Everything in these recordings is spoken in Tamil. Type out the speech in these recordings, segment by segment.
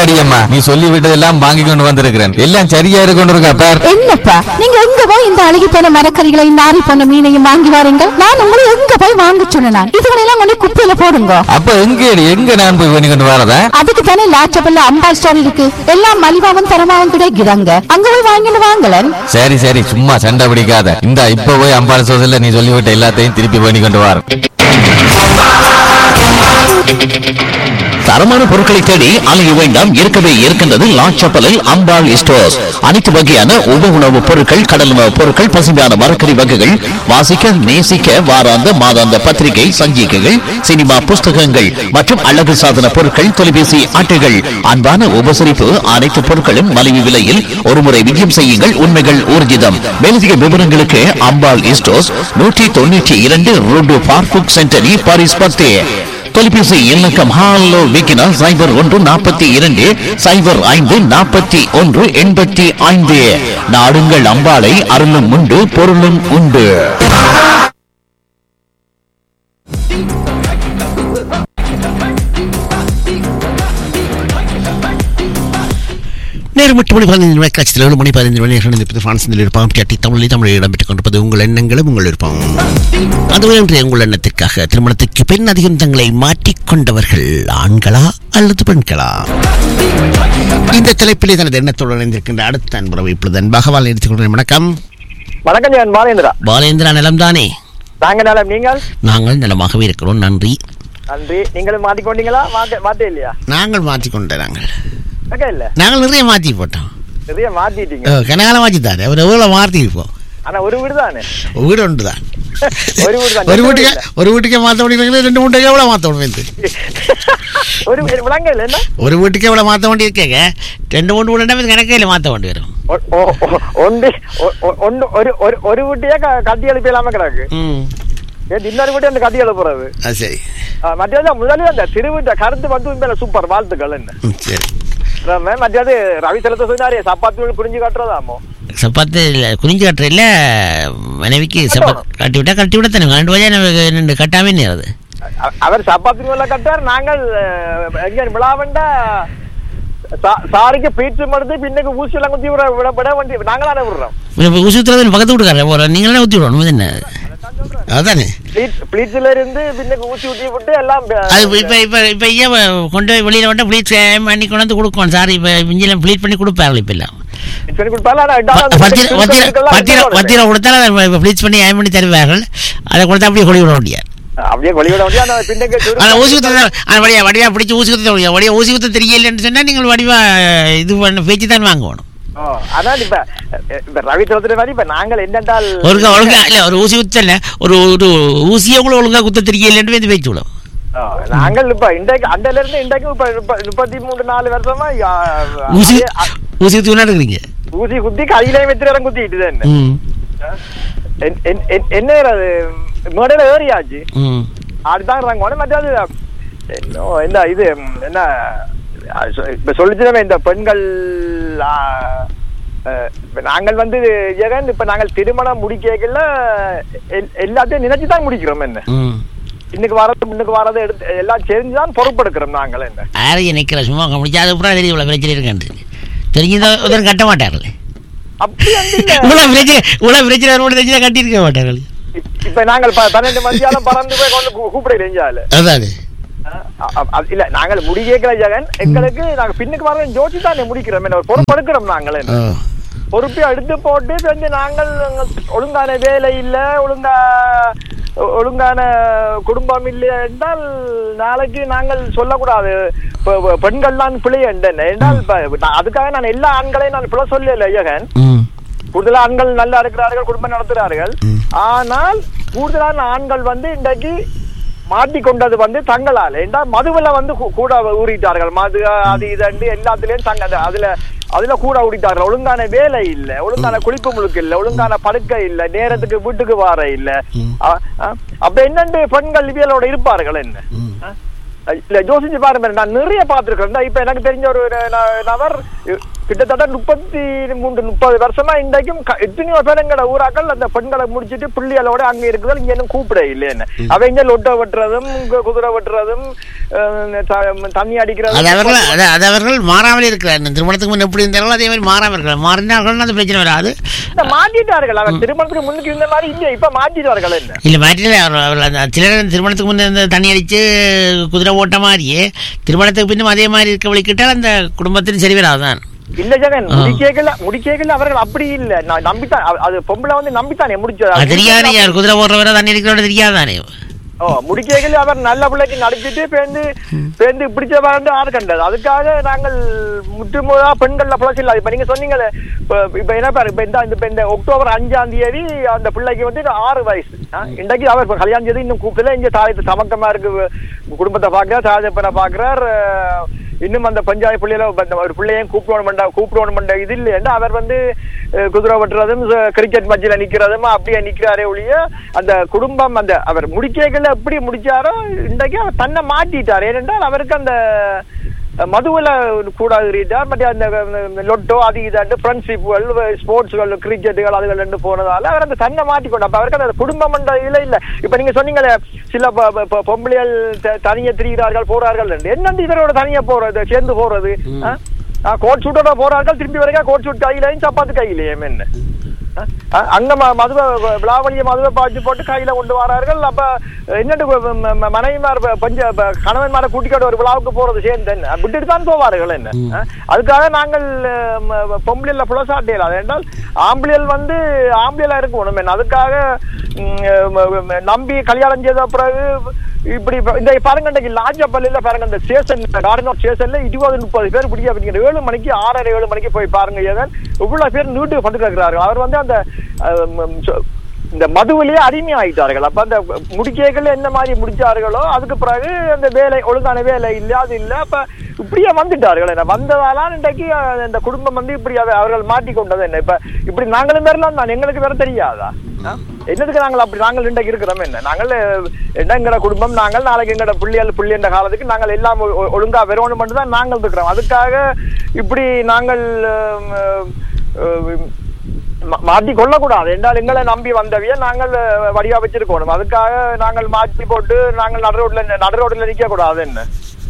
மாரியம்மா நீ சொல்லி விட்டதெல்லாம் வாங்கி கொண்டு வந்திருக்கிறேன் எல்லாம் சரியா இருக்கு கொண்டு இருக்கா பார் என்னப்பா நீங்க எங்க போய் இந்த அழுகி போன மரக்கறிகளை இந்த ஆறி போன மீனையும் வாங்கி வாருங்க நான் உங்களை எங்க போய் வாங்க சொன்னேன் இதுகளெல்லாம் கொண்டு குப்பையில போடுங்க அப்ப எங்க எங்க நான் போய் பண்ணி கொண்டு வரதா அதுக்கு தானே லாச்சபல்ல அம்பா ஸ்டோர் இருக்கு எல்லாம் மலிவாவும் தரமாவும் கிடைக்குதாங்க அங்க போய் வாங்கிட்டு வாங்கலன் சரி சரி சும்மா சண்டை பிடிக்காத இந்த இப்ப போய் அம்பாள் சோதல நீ சொல்லிவிட்ட எல்லாத்தையும் திருப்பி பண்ணி கொண்டு வர தரமான பொருட்களை தேடி அலைய வேண்டாம் இருக்கவே இருக்கின்றது லாச்சப்பலில் அம்பாள் ஸ்டோர்ஸ் அனைத்து வகையான உப உணவுப் பொருட்கள் கடல் உணவுப் பொருட்கள் பசுமையான மரக்கறி வகைகள் வாசிக்க நேசிக்க வாராந்த மாதாந்த பத்திரிகை சஞ்சிகைகள் சினிமா புஸ்தகங்கள் மற்றும் அழகு சாதன பொருட்கள் தொலைபேசி அட்டைகள் அன்பான உபசரிப்பு அனைத்து பொருட்களும் மலிவு விலையில் ஒருமுறை விஜயம் செய்யுங்கள் உண்மைகள் ஊர்ஜிதம் மேலதிக விவரங்களுக்கு அம்பாள் ஸ்டோர்ஸ் நூற்றி தொண்ணூற்றி இரண்டு ரோடு பார்புக் சென்டரி பாரிஸ் பத்தே தொலைபேசி இலக்கம் ஹாலோ விக்கினா சைபர் ஒன்று நாற்பத்தி இரண்டு சைபர் ஐந்து நாற்பத்தி ஒன்று எண்பத்தி ஐந்து நாடுங்கள் அம்பாளை அருளும் உண்டு பொருளும் உண்டு நேரம் எட்டு மணி பதினைந்து மணி காட்சியில் ஏழு மணி பதினைந்து மணி இணைந்திருப்பது பிரான்சில் இருப்பாம் கேட்டி தமிழில் தமிழில் இடம்பெற்றுக் கொண்டிருப்பது உங்கள் எண்ணங்களும் உங்கள் இருப்பாம் அதுவே இன்றைய உங்கள் எண்ணத்திற்காக திருமணத்திற்கு பெண் அதிகம் தங்களை மாற்றிக்கொண்டவர்கள் ஆண்களா அல்லது பெண்களா இந்த தலைப்பிலே தனது எண்ணத்தோடு இணைந்திருக்கின்ற அடுத்த அன்புறவை இப்பொழுது அன்பாக வாழ் எடுத்துக் கொள்கிறேன் வணக்கம் வணக்கம் ஜெகன் பாலேந்திரா பாலேந்திரா நலம்தானே நாங்க நலம் நீங்கள் நாங்கள் நலமாகவே இருக்கிறோம் நன்றி நன்றி நீங்களும் மாத்திக்கொண்டீங்களா மாத்த மாத்த இல்லையா நாங்கள் மாற்றிக்கொண்டோம் நாங்கள் அக்கா இல்ல நாங்கள் நிறைய மாற்றி போட்டோம் நிறைய மாத்திட்டீங்க கனகாலம் மாற்றி தானே ஒரு எவ்வளோ மாற்றி இருப்போம் ஆனா ஒரு வீடு தானே வீடு ஒன்று தான் ஒரு வீடு தான் ஒரு வீட்டுக்கு ஒரு வீட்டுக்கே மாற்ற முடியுங்களே ரெண்டு வீட்டுக்கு எவ்வளோ மாற்ற முடியும் ஒரு வீடு விளங்க இல்ல என்ன ஒரு வீட்டுக்கு எவ்வளோ மாற்ற வேண்டி இருக்கேங்க ரெண்டு மூணு வீடு கணக்கையில் மாற்ற வேண்டி வரும் ஒ- ஒ- ஒ- ஒன்று ஒ- ஒ- ஒன்று ஒரு ஒரு ஒரு வீட்டையே க- கட்டி எழுப்பி இல்லாம கிடக்கு ம் ஏன் இன்னொரு வீட்டை அந்த கட்டி எழுப்புறது அது சரி மற்றது முதல்ல அந்த திருவிட்ட கருத்து வந்து உண்மையில சூப்பர் வாழ்த்துக்கள் என்ன ம், சரி நம்ம மற்றது ரவி செலுத்த சொன்னாரு சப்பாத்தி புரிஞ்சு காட்டுறதாமோ சப்பாத்து இல்லை குறிஞ்சி கட்டுற இல்லை மனைவிக்கு சப்பாத்து கட்டி விட்டா கட்டி விட தானே ரெண்டு வகையாக நமக்கு ரெண்டு கட்டாமே நேரது அ- அவர் சப்பாத்தி மேல கட்டார் நாங்கள் அஹ், எங்க விழாவண்டா சா- சாரிக்கு பீச்சு மடுத்து பின்னுக்கு ஊசி எல்லாம் குத்தி விட விட விட வேண்டி நாங்களான விடுறோம் இப்போ ஊசி ஊற்றுறது பக்கத்து வீட்டுக்காரர் ஒரு நீங்களே ஊற்றி விடணும் இது என்ன அதானே பிளீட்ஸ்ல இருந்து பின்னுக்கு ஊசி ஊத்தி விட்டு எல்லாம் அது இப்போ இப்போ இப்போ ஐயா கொண்டு போய் வெளியில் விட்டால் ப்ளீட் பண்ணி கொண்டு வந்து கொடுக்கணும் சார் இப்போ இஞ்சிலாம் ப்ளீட் பண்ணி கொடுப்பார்கள் இப்போ எல்லாம் சொல்லி கொடுப்பாரு ஆனா ரெண்டாவது பத்திரம் பத்திரம் பத்திரம் பத்திரம் கொடுத்தாலும் அதை ப்ளீச் பண்ணி ஏன் பண்ணி தருவார்கள் அதை கொடுத்தா அப்படியே கொடி விட முடியாது அப்படியே கொலி விட முடியாது அந்த பின்னுக்கு சுரு- ஆனால் ஊசி குத்த அந்த வழியா வடிவா பிடிச்சி ஊசி குத்த முடியாது வடிவா ஊசி குத்த தெரியலன்னு சொன்னால் நீங்கள் வடிவா இது பண்ண பேச்சு தான் வாங்கணும் ஓ, அதான் இப்ப அஹ், இப்ப ரவி சொல்ற மாதிரி இப்ப நாங்கள் என்னென்றால் ஒழுங்கா ஒழுங்கா இல்லை ஒரு ஊசி குத்தல ஒரு ஒரு ஊசியை கூட ஒழுங்கா குத்த தெரியலன்னு வந்து பேச்சு விடும் ஓ, நாங்கள் இப்ப இன்றைக்கு அண்டையில இருந்து இன்றைக்கு இப்ப இப்ப முப்பத்தி மூணு நாலு வருஷமா யா, ஊசி அதே- அ- ஊசி குத்தி இருக்கிறீங்க ஊசி குத்தி கையிலே வெத்திரம் குத்திட்டு தான் ம் என்- என்- என்- என்ன அது மேடையில ஏறியாச்சு ம் அதுதான் இறங்குவோம் மற்றது என்ன என்ன இது ம், என்ன அது சொ- இப்ப சொல்லிச்சுமே இந்த பெண்கள் ஆ, அஹ், இப்ப நாங்கள் வந்து ஜெகன் இப்ப நாங்கள் திருமணம் முடிக்கல எல்லாத்தையும் நினைச்சு தான் முடிக்கிறோம் என்ன ம் இன்னைக்கு வரது முன்னுக்கு வரது எடுத்து எல்லாம் தெரிஞ்சுதான் பொறுப்பெடுக்கிறோம் நாங்கள் என்ன யாரையும் நிற்கிற சும்மா முடிச்சா அது அப்புறம் தெரியும் இவ்வளோ பிரச்சனை இருக்காண்டு தெரிஞ்சுதான் உதவி கட்ட மாட்டார்கள் அப்படி வந்து இல்ல. இவ்வளோ பிரச்சனை இவ்வளோ பிரச்சனை ரோடு தெரிஞ்சா கட்டியிருக்க மாட்டார்கள் இப்- இப்ப நாங்கள் ப- பன்னெண்டு மணியாலும் பறந்து போய் கொண்டு கூ- கூப்பிட தெரிஞ்சால அதானே இல்ல நாங்கள் முடி கேட்கல ஜெகன் எங்களுக்கு நாங்க பின்னுக்கு வர ஜோதி தானே முடிக்கிறோம் என்ன ஒரு பொறுப்பெடுக்கிறோம் நாங்கள் என்ன ஓ பொறுப்பை எடுத்து போட்டு வந்து நாங்கள் ஒழுங்கான வேலை இல்ல ஒழுங்கா ஒ- ஒழுங்கான குடும்பம் இல்லை என்றால் நாளைக்கு நாங்கள் சொல்லக்கூடாது பெ- பெ- பெண்கள்லாம் பிழை என்றேன் என்றால் இப்ப நான் அதுக்காக நான் எல்லா ஆண்களையும் நான் பிழை சொல்லல ஐயகன் ம் கூடுதலான ஆண்கள் நல்லா இருக்கிறார்கள் குடும்பம் நடத்துகிறார்கள் ஆனால் கூடுதலான ஆண்கள் வந்து இன்றைக்கு மாட்டிக்கொண்டது வந்து தங்களால் என்றால் மதுவில் வந்து கூ- கூட ஊறிட்டார்கள் மது அது இது எல்லாத்துலயும் தங்க அது- அதுல அதுல கூட ஊறிட்டார்கள் ஒழுங்கான வேலை இல்ல ஒழுங்கான குளிப்பு முழுக்கு இல்ல ஒழுங்கான படுக்கை இல்ல நேரத்துக்கு வீட்டுக்கு வார இல்ல அ- அ- அப்ப என்னண்டு பெண்கள் இவியலோட இருப்பார்கள் என்ன அ? இல்ல யோசிச்சு பாருங்க நான் நிறைய பார்த்திருக்கேன் இப்ப எனக்கு தெரிஞ்ச ஒரு ந- நபர் கிட்டத்தட்ட முப்பத்தி மூன்று முப்பது வருஷமா இன்றைக்கும் க- எத்தனையோ பேர் எங்கட ஊராக்கள் அந்த பெண்களை முடிச்சிட்டு பிள்ளைகளோட அங்க இருக்குது இங்க இன்னும் கூப்பிட இல்லைன்னு அவங்க லொட்டை வெட்டுறதும் கு- குதிரை வெட்டுறதும் அஹ், த- தண்ணி அது அடிக்கிறதும் அவர்கள் அது அது அவர்கள் மாறாமல் இருக்கிறார் இந்த திருமணத்துக்கு முன் எப்படி இருந்தாலும் அதே மாதிரி மாறாமல் இருக்கிறார் மாறினார்கள் அந்த பிரச்சனை வராது இந்த மாட்டிட்டார்கள் அவர் திருமணத்துக்கு முன்னுக்கு இருந்த மாதிரி இல்ல இப்ப மாட்டிட்டார்கள் என்ன இல்லை மாற்றில அவர்கள் அந்த சிலர் திருமணத்துக்கு முன்னே இந்த தண்ணி அடித்து குதிரை ஓட்ட மாதிரியே திருமணத்துக்கு பின்னும் அதே மாதிரி இருக்க வழிக்கிட்டால் அந்த குடும்பத்திலும் சரி வராதுதான் இல்ல ஜெகன் முடிக்கேக்கல முடிக்கேக்கல அவர்கள் அப்படி இல்ல நான் நம்பித்தான் அது- அது பொம்பளை வந்து நம்பித்தானே அது தெரியாதே முடிச்சது யார் குதிரை ஓடுறவரை தண்ணி அடிக்கிறவரை தெரியாதானே ஓ முடிக்கேக்கல அவர் நல்ல பிள்ளைக்கு நடிச்சிட்டு பேந்து பேந்து பிடிச்ச வரண்டு ஆறு கண்டது அதுக்காக நாங்கள் முற்றுமுதா பெண்கள்ல பிழைச்சி இல்ல இப்ப நீங்க சொன்னீங்களே இப்ப இப்ப என்ன பாரு இப்ப இந்த இந்த- இப்ப இந்த அக்டோபர் அஞ்சாம் தேதி அந்த பிள்ளைக்கு வந்து ஆறு வயசு ஆ, இன்றைக்கு அவர் இப்ப கல்யாணம் செய்து இன்னும் கூப்பிடல இங்க தாயத்து சமக்கமா இருக்கு குடும்பத்தை பாக்குறார் தாஜப்பனை பாக்குறார் அஹ், இன்னும் அந்த பஞ்சாயத்து பிள்ளையில ஒரு பிள்ளையும் கூப்பிடணும் கூப்பிடணும் இது இல்லையா அவர் வந்து அஹ், குதிரை வெட்டுறதும் ச- கிரிக்கெட் மச்சில நிக்கிறதும் அப்படியே நிக்கிறாரே ஒழிய அந்த குடும்பம் அந்த அவர் முடிக்கல எப்படி முடிச்சாரோ இன்றைக்கு அவர் தன்னை மாட்டிட்டார் ஏனென்றால் அவருக்கு அந்த அஹ், மதுவுல கூடாது ரீட்டார் மற்ற அந்த அஹ், லொட்டோ அது இதாண்டு ஃப்ரெண்ட்ஷிப்புகள் ஸ்போர்ட்ஸ்கள் கிரிக்கெட்டுகள் அதுகள் ரெண்டு போனதால அவர் அந்த தன்னை மாட்டிக்கொண்டு அப்ப அவருக்கு அந்த குடும்பம் என்ற இதுல இல்ல இப்ப நீங்க சொன்னீங்களே சில பொ- பொ- பொ- பொம்பளைகள் த- தனியே திரிகிறார்கள் போறார்கள் என்று. என்னண்டு இவரோட தனியா போறது சேர்ந்து போறது கோட் சூட்டோட போறார்கள் திரும்பி வரைக்கும் கோட் சூட் கையிலையும் சப்பாத்து கையிலையும் என்ன ஆ? அங்க ம- மதுவை விழாவளிய மதுவை பாய்ச்சி போட்டு கையில கொண்டு வரார்கள் அப்ப என்னட்டு ம- ம- ம- மனைவிமார் ப- பஞ்ச ப- கணவன்மாரை கூட்டிக்கிட்டு ஒரு விழாவுக்கு போறது சேர்ந்து என்ன விட்டுட்டு தான் போவார்கள் என்ன ஆ? அதுக்காக நாங்கள் பொம்பளைல புலசாட்டியல் அது என்றால் ஆம்பளைகள் வந்து ஆம்பளைல இருக்கணும் என்ன அதுக்காக ம், ம- ம- நம்பி கல்யாணம் செய்த பிறகு இப்படி இப்ப இந்த பாருங்க இன்னைக்கு லாஜப்பள்ளியில பாருங்க இந்த ஸ்டேஷன் கார்டன் ஸ்டேஷன்ல இருபது முப்பது பேர் பிடிக்க அப்படிங்கிற ஏழு மணிக்கு ஆறரை ஏழு மணிக்கு போய் பாருங்க ஏதன் இவ்வளவு பேர் நீட்டு படுக்கிறார்கள் அவர் வந்து அந்த அஹ், ம், சொ- இந்த மதுவிலேயே அடிமையாயிட்டார்கள் அப்ப அந்த முடிக்கைகள் என்ன மாதிரி முடிச்சார்களோ அதுக்கு பிறகு அந்த வேலை ஒழுங்கான வேலை இல்ல அது இல்ல அப்ப இப்படியே வந்துட்டார்கள் என்ன வந்ததால இன்றைக்கு அஹ், இந்த குடும்பம் வந்து இப்படி அவ- அவர்கள் மாட்டிக்கொண்டது என்ன இப்ப இப்படி நாங்களும் வரலாம் தான் எங்களுக்கு வேற தெரியாதா ஆ? என்னதுக்கு நாங்கள் அப்படி நாங்கள் இன்றைக்கு இருக்கிறோம் என்ன நாங்கள் அஹ், என்ன எங்கட குடும்பம் நாங்கள் நாளைக்கு எங்கட பிள்ளைகள் பிள்ளைன்ற காலத்துக்கு நாங்கள் எல்லாம் ஒ- ஒ- ஒழுங்கா வரணும் மட்டும் தான் நாங்கள் இருக்கிறோம் அதுக்காக இப்படி நாங்கள் அஹ், அஹ், மா- மாற்றி கொள்ளக்கூடாது என்றால் எங்களை நம்பி வந்தவிய நாங்கள் அஹ், வடிவா வச்சிருக்கணும் அதுக்காக நாங்கள் மாற்றி போட்டு நாங்கள் நடு ரோட்ல நடு ரோட்ல நிக்க கூடாது என்ன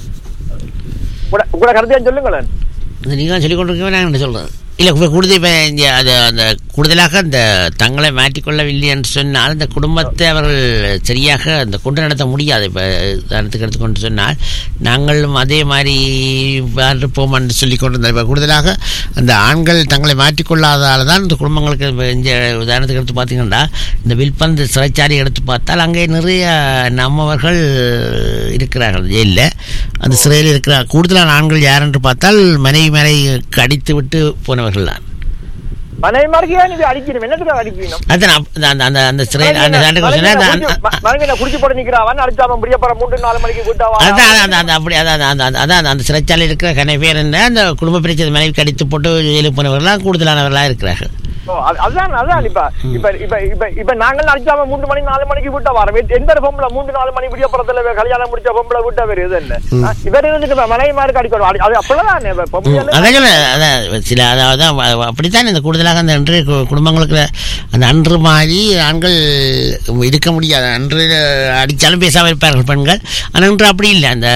உங்களோட- உங்களோட கருத்தையும் சொல்லுங்களேன் அது நீங்கள் சொல்லிக் கொண்டிருக்கவே நான் என்ன சொல்கிறேன் இல்லை இப்போ கூடுதல் இப்போ இங்கே அது அந்த கூடுதலாக அந்த தங்களை மாற்றிக்கொள்ளவில்லை என்று சொன்னால் அந்த குடும்பத்தை அவர்கள் சரியாக அந்த கொண்டு நடத்த முடியாது இப்போ உதாரணத்துக்கு எடுத்துக்கொண்டு சொன்னால் நாங்களும் அதே மாதிரி இருப்போம் என்று சொல்லி கொண்டிருந்தோம் இப்போ கூடுதலாக அந்த ஆண்கள் தங்களை மாற்றிக்கொள்ளாததால் தான் இந்த குடும்பங்களுக்கு இப்ப இந்த உதாரணத்துக்கு எடுத்து பார்த்தீங்கன்னா இந்த வில்பந்து சிறைச்சாலை எடுத்து பார்த்தால் அங்கே நிறைய நம்மவர்கள் இருக்கிறார்கள் ஜெயிலில் அந்த சிறையில் இருக்கிற கூடுதலான ஆண்கள் யார் என்று பார்த்தால் மனைவி மேலே கடித்து விட்டு போனவர்கள் தான் மனைவிமாருக்கு ஏன் இது அடிக்கணும் என்னத்துக்கு அடிக்கணும் அதான் அப்ப- அந்த- அந்த அந்த அந்த சிறையில் அந்த தாண்டுக்கு சொன்னா அந்த- அந்த- மனைவியை குடிச்சு போட்டு நிக்கிறான் அடிச்சாம முடிய போற மூன்று நாலு மணிக்கு கூட்டாவா அதான் அதான் அந்த- அந்த அப்படி அதான் அந்த- அந்த- அதான் அந்த சிறைச்சாலையில் இருக்கிற கனை பேர் என்ன அந்த குடும்ப பிரச்சனை மனைவி கடித்து போட்டு ஜெயிலுக்கு போனவர்கள்லாம் கூடுதலானவர்களாக இருக்கிறார்கள் ஓ, அது- அதுதான் அதான் இப்ப இப்ப இப்ப இப்ப இப்ப நாங்கள் அடிச்சாம மூன்று மணி நாலு மணிக்கு விட்டா வரோம் எந்த ஒரு பொம்பளை மூன்று நாலு மணி விடிய புறத்துல கல்யாணம் முடிச்ச பொம்பளை விட்டா வருது என்ன ஆ, இவர் இருந்துட்டு மனைவி மாதிரி அடிக்கணும் அது- அது அப்படிதான் இப்ப பொம்பளை அதான் சொல்றேன். அதான் சில அதாவது அ- அப்படித்தான் இந்த கூடுதலாக அந்த அன்று கு- குடும்பங்களுக்கு அந்த அன்று மாதிரி ஆண்கள் இருக்க முடியாது அன்று அடித்தாலும் பேசாமல் இருப்பார்கள் பெண்கள் ஆனால் இன்று அப்படி இல்லை அந்த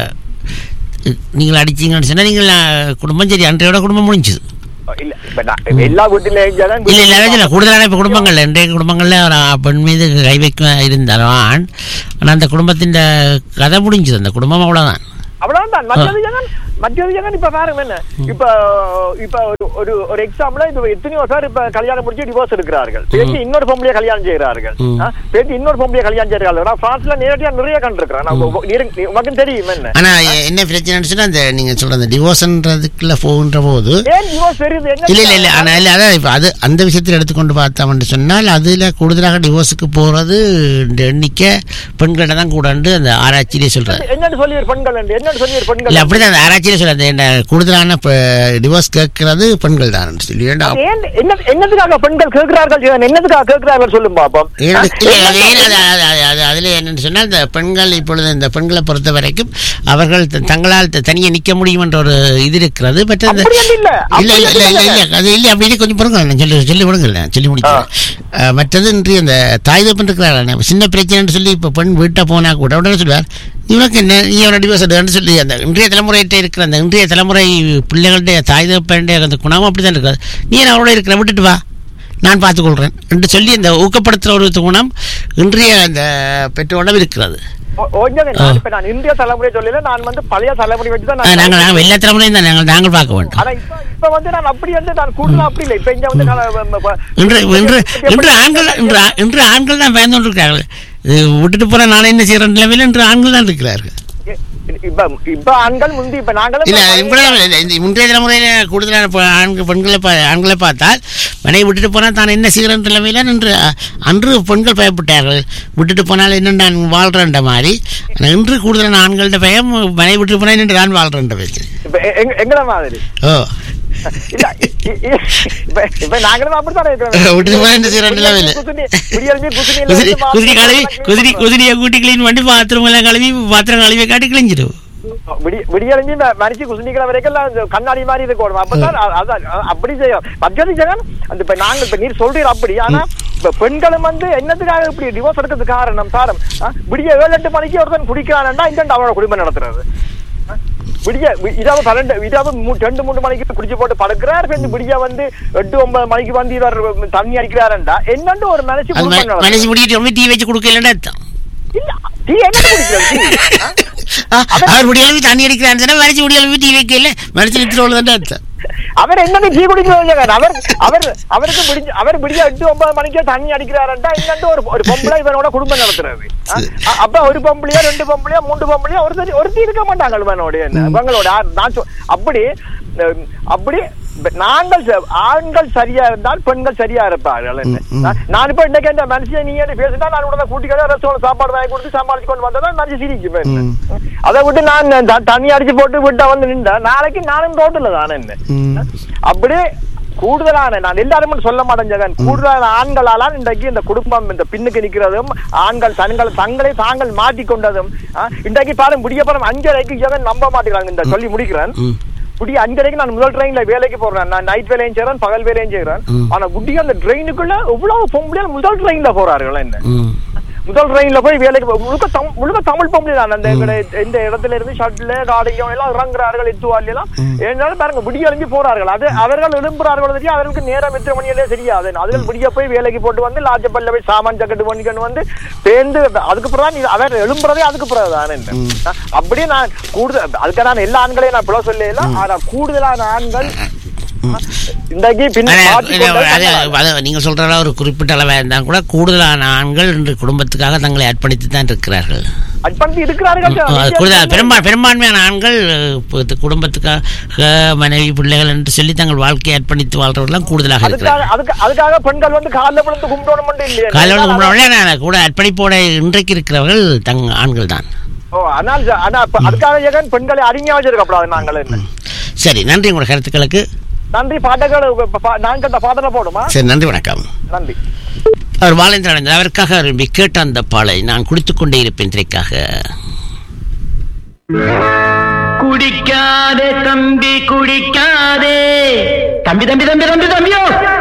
நீங்கள் அடிச்சீங்கன்னு சொன்னால் நீங்கள் அ, குடும்பம் சரி அன்றையோட குடும்பம் முடிஞ்சுது இல்ல இப்ப நான் எல்லா வீட்டிலையும் ஜனம் இல்லை இல்லை அதான் சொல்ல கூடுதலான இப்போ குடும்பங்கள் இன்றைய குடும்பங்களில் ஒரு பெண் மீது கை வைக்க இருந்தாலும் ஆண் ஆனால் அந்த குடும்பத்தின் கதை முடிஞ்சுது அந்த குடும்பம் அவ்வளோதான் அவ்வளவுதான் மற்றது ஜனம் மற்றது ஜனம் இப்ப பாருங்க என்ன இப்ப இப்ப ஒரு ஒரு ஒரு எக்ஸாம்பிள் இப்ப எத்தனையோ பேர் இப்ப கல்யாணம் முடிச்சு டிவோர்ஸ் எடுக்கிறார்கள் பேசி இன்னொரு பொம்பளைய கல்யாணம் செய்கிறார்கள் ம். ஆ, பேசி இன்னொரு பொம்பளைய கல்யாணம் செய்கிறார்கள் நான் பிரான்ஸ்ல நேரடியா நிறைய கண்டிருக்கிறேன் நான் உ- இரு- உனக்கு தெரியும் என்ன ஆனால் என்ன பிரச்சனைன்னு சொன்னால் அந்த நீங்கள் சொல்கிற அந்த டிவோர்ஸ்ன்றதுக்குள்ள போகின்ற போது ஏன் டிவோர்ஸ் வருது என்ன இல்லை இல்லை இல்லை ஆனால் இல்லை அதான் இப்போ அது அந்த விஷயத்தில் எடுத்துக்கொண்டு பார்த்தோம்னு சொன்னால் அதில் கூடுதலாக டிவோர்ஸுக்கு போகிறது எண்ணிக்கை பெண்களிடம் தான் கூடண்டு அந்த ஆராய்ச்சியிலே சொல்கிறார் என்னன்னு சொல்லி பெண்கள் என்று என்னன்னு சொன்னீர் இல்ல பெண்கள் அப்படிதான் அந்த ஆராய்ச்சியில சொல்ல அந்த என்ன கூடுதலான டிவோர்ஸ் கேட்கறது பெண்கள் தான் சொல்லி ஏன்டா அது ஏன் என்ன என்னதுக்காக பெண்கள் கேட்கிறார்கள் ஜெகன்? என்னதுக்காக கேட்கிறார்கள் சொல்லும் பாப்போம் ஏன் இல்ல, அது ஏன் அது- அது- அது- அது- அதுல என்னன்னு சொன்னால் இந்த பெண்கள் இப்பொழுது இந்த பெண்களை பொறுத்த வரைக்கும் அவர்கள் த- தங்களால் த- தனியே நிக்க முடியும் என்ற ஒரு இது இருக்கிறது பட் அந்த அப்படி அது இல்ல. இல்ல இல்ல இல்ல இல்ல இல்ல அது இல்ல அப்படி கொஞ்சம் பொறுங்க நான் சொல்லி சொல்லி விடுங்க நான் சொல்லி முடிக்கிறேன் அஹ், மற்றது இன்று அந்த தாய் தப்பன் இருக்கிறாங்க சின்ன பிரச்சனைன்னு சொல்லி இப்போ பெண் வீட்டை போனா கூட உடனே சொல்லுவார் இவனுக்கு என்ன நீ அவனை டிவோர்ஸ் எடுன்னு சொல்லி அந்த இன்றைய தலைமுறையிட்ட இருக்கிற அந்த இன்றைய தலைமுறை பிள்ளைகளுடைய தாய் தப்பனுடைய அந்த குணமும் அப்படி தான் இருக்காது நீ என்ன அவரோட இருக்கிற விட்டுட்டு வா நான் பார்த்துக்கொள்கிறேன் என்று சொல்லி அந்த ஊக்கப்படுத்துகிற ஒரு குணம் இன்றைய அந்த பெற்றோரிடம் இருக்கிறது ஓ- ஓ, ஜெகன், நான் இப்ப நான் இந்திய தலைமுறை சொல்லல நான் வந்து பழைய தலைமுறை வச்சு தான் ஆ, நான் நாங்கள் நாங்கள் எல்லா தலைமுறையும் தான் நாங்கள் நாங்கள் பார்க்க வேண்டும் ஆனா இப்ப இப்ப வந்து நான் அப்படி வந்து நான் கூடுதலா அப்படி இல்லை இப்ப இங்க வந்து நான் வ- வ- இன்று இன்று இன்று ஆண்கள் இன்று ஆ- இன்று ஆண்கள் தான் பயந்து கொண்டிருக்கிறார்கள் இது விட்டுட்டு போற நான் என்ன செய்யற நிலைமையில் இன்று ஆண்கள் தான் இருக்கிறார்கள் இப்ப இப்ப ஆண்கள் முந்தி இப்ப நாங்களும் இல்ல இவ்வளவு இல்ல, இந்த முந்தைய தலைமுறையில கூடுதலான ப- ஆண்கள் பெண்களை பா- ஆண்களை பார்த்தால் மனைவி விட்டுட்டு போனால் தான் என்ன செய்கிறேன் நிலைமையில இன்று அ- அன்று பெண்கள் பயப்பட்டார்கள் விட்டுட்டு போனால் இன்னும் நான் வாழ்றேன்ற மாதிரி ஆனா இன்று கூடுதலான ஆண்கள்ட்ட பயம் மனைவி விட்டுட்டு போனால் இன்னும் நான் வாழ்றேன்ற பேச்சு இப்ப எ- எங்க- எங்கள மாதிரி ஓ இல்ல இ- இ- இ- இப்ப இப்ப நாங்களும் அப்படித்தானே இருக்கிறோம் விட்டுட்டு போனால் என்ன செய்கிறேன் நிலைமையில குசுனி குடியரசு குசுனியில குதிரி வந்து குதிரி கழுவி பாத்திரம் குதிரி குதிரியை கூட்டி கிளீன் பண்ணி பாத்திரம் எல்லாம் கழுவி பாத்திரம் கழுவி காட்டி கிழிஞ்சிடும் விடிய- விடியறிஞ்சு ம- மனுஷி குசுனிக்கிற வரைக்கும் எல்லாம் இந்த கண்ணாடி மாதிரி இருக்கணும் அப்பதான் அ- அதான் அ- அப்படி செய்யும் மற்றது ஜெகன் அந்த இப்ப நாங்க இப்ப நீர் சொல்றீர் அப்படி ஆனா இப்ப பெண்களும் வந்து என்னத்துக்காக இப்படி டிவோர்ஸ் எடுக்கிறதுக்கு காரணம் சாரம் ஆ, விடிய ஏழு எட்டு மணிக்கு ஒருத்தன் குடிக்கிறான்னா இந்த அவனோட குடும்பம் நடத்துறது ஆ, விடிய வி- இரவு பன்னெண்டு இரவு மூ- ரெண்டு மூணு மணிக்கு குடிச்சு போட்டு படுக்கிறார் பின் விடிய வந்து எட்டு ஒன்பது மணிக்கு வந்து இவர் தண்ணி அடிக்கிறாருண்டா என்னண்டு ஒரு மனுஷி அது குடும்பம் நடத்துறது? மனசு முடிட்டு ரொம்ப டீ வச்சு கொடுக்கலன்னு அர்த்தம் இல்ல டீ என்ன குடிக்கிறது டீ? ஆ? ஆ, அவர் முடியளவு தண்ணி அடிக்கிறான்னு சொன்னா மனசு முடியளவு டீ வைக்கல மனசு நிறுத்தோடு தான் அர்த்தம் அவர் என்னன்னு டீ குடிக்கிறது அவர் அவர் அவருக்கு பிடிச்ச அவர் விடிய எட்டு ஒன்பது மணிக்கே தண்ணி அடிக்கிறாருண்டா என்னண்டு ஒரு ஒரு பொம்பளை இவனோட குடும்பம் நடத்துறது ஆ? அ- அப்ப ஒரு பொம்பளையோ ரெண்டு பொம்பளையோ மூன்று பொம்பளையோ ஒரு ஒருத்தி இருக்க மாட்டாங்க இவனோட என்ன இவங்களோட ஆ- நான் சொ- அப்படி அஹ், அப்படி இப்ப நாங்கள் ச- ஆண்கள் சரியா இருந்தால் பெண்கள் சரியா இருப்பார்கள் என்ன? நான் நான் இப்ப இன்னைக்கு இந்த மனுஷன் நீ என்ன பேசினா நான் உடனே கூட்டிக்கிட்டு ரெஸ்டாரண்ட் சாப்பாடு வாங்கி கொடுத்து சமாளிச்சு கொண்டு வந்தா மனுஷன் சிரிக்கும் என்ன? அதை விட்டு நான் த- தண்ணி அடிச்சு போட்டு விட்டா வந்து நின்றா நாளைக்கு நானும் ரோட்டுல தானே என்ன அப்படியே கூடுதலான நான் எல்லாரும் சொல்ல மாட்டேன் ஜெகன் கூடுதலான ஆண்களால இன்றைக்கு இந்த குடும்பம் இந்த பின்னுக்கு நிக்கிறதும் ஆண்கள் தங்கள் தங்களை தாங்கள் மாட்டிக்கொண்டதும் ஆ, இன்றைக்கு பாருங்க முடியப்பறம் அஞ்சரைக்கு ஜெகன் நம்ப மாட்டேங்கிறாங்க இந்த சொல்லி முடிக்கிறேன் புடி அஞ்சரைக்கு நான் முதல் ட்ரெயின்ல வேலைக்கு போறேன் நான் நைட் வேலையும் செய்யறேன் பகல் வேலையும் செய்யறேன் ஆனா புடி அந்த ட்ரெயினுக்குள்ள எவ்வளவு பொம்பளையால் முதல் ட்ரெயின்ல போறார்கள் என்ன ம். முதல் ட்ரெயின்ல போய் வேலைக்கு போ- முழுக்க தம்- முழுக்க தமிழ் பொம்பளை தான் அந்த எங்கட இந்த இடத்துல இருந்து ஷட்டில் காடியம் எல்லாம் இறங்குறார்கள் எத்துவாள் எல்லாம் என்னாலும் பாருங்க விடிய எழும்பி போறார்கள் அது அவர்கள் எழும்புறார்கள் தெரியும் அவர்களுக்கு நேரம் எத்தனை மணியிலே தெரியாது அதுகள் விடிய போய் வேலைக்கு போட்டு வந்து லாஜப்பல்ல போய் சாமான் ஜக்கெட்டு பண்ணிக்கணும் வந்து பேருந்து அதுக்கு பிறகு தான் இது- அவர் எழும்புறதே அதுக்கு பிறகு தான் என்ன அப்படியே நான் கூடுதல் அதுக்கு நான் எல்லா ஆண்களையும் நான் பிளவு சொல்லல ஆனா கூடுதலான ஆண்கள் இன்றைக்கு பின் ஆனா, மாற்றிக்கொண்டது அது- தங்களால். அது நீங்க சொல்ற அளவு ஒரு குறிப்பிட்ட அளவாக இருந்தால் கூட கூடுதலான ஆண்கள் இன்று குடும்பத்துக்காக தங்களை அர்ப்பணித்து தான் இருக்கிறார்கள் அர்ப்பணித்து இருக்கிறார்கள் அது கூடுதல் பெரும்பா பெரும்பான்மையான ஆண்கள் அஹ், இப்போ இது குடும்பத்துக்காக மனைவி பிள்ளைகள் என்று சொல்லி தங்கள் வாழ்க்கையை அர்ப்பணித்து வாழ்றவர்கள் கூடுதலாக அதுக்காக இருக்கிறார்கள் அதுக்கு அதுக்காக பெண்கள் வந்து காலைல விழுந்து கும்பிடணும் மட்டும் இல்லையா காலையில் கும்பிடுறவங்களே கூட அர்ப்பணிப்போட இன்றைக்கு இருக்கிறவர்கள் தங் ஆண்கள் தான் ஓ ஆனால் ஜ- ஆனா அப்ப அதுக்காக ஏகன் பெண்களை அடிமையா வச்சிருக்கப்படாது நாங்கள் என்ன சரி நன்றி உங்களோட கருத்துக்களுக்கு நன்றி பாட்டங்கள் நான் கண்ட பாடல போடுமா சரி நன்றி வணக்கம் நன்றி அவர் பாலேந்திரன் அவருக்காக விரும்பி கேட்ட அந்த பாலை நான் குடித்துக் கொண்டே இருப்பேன் திரைக்காக குடிக்காதே தம்பி குடிக்காதே தம்பி தம்பி தம்பி தம்பி தம்பியோ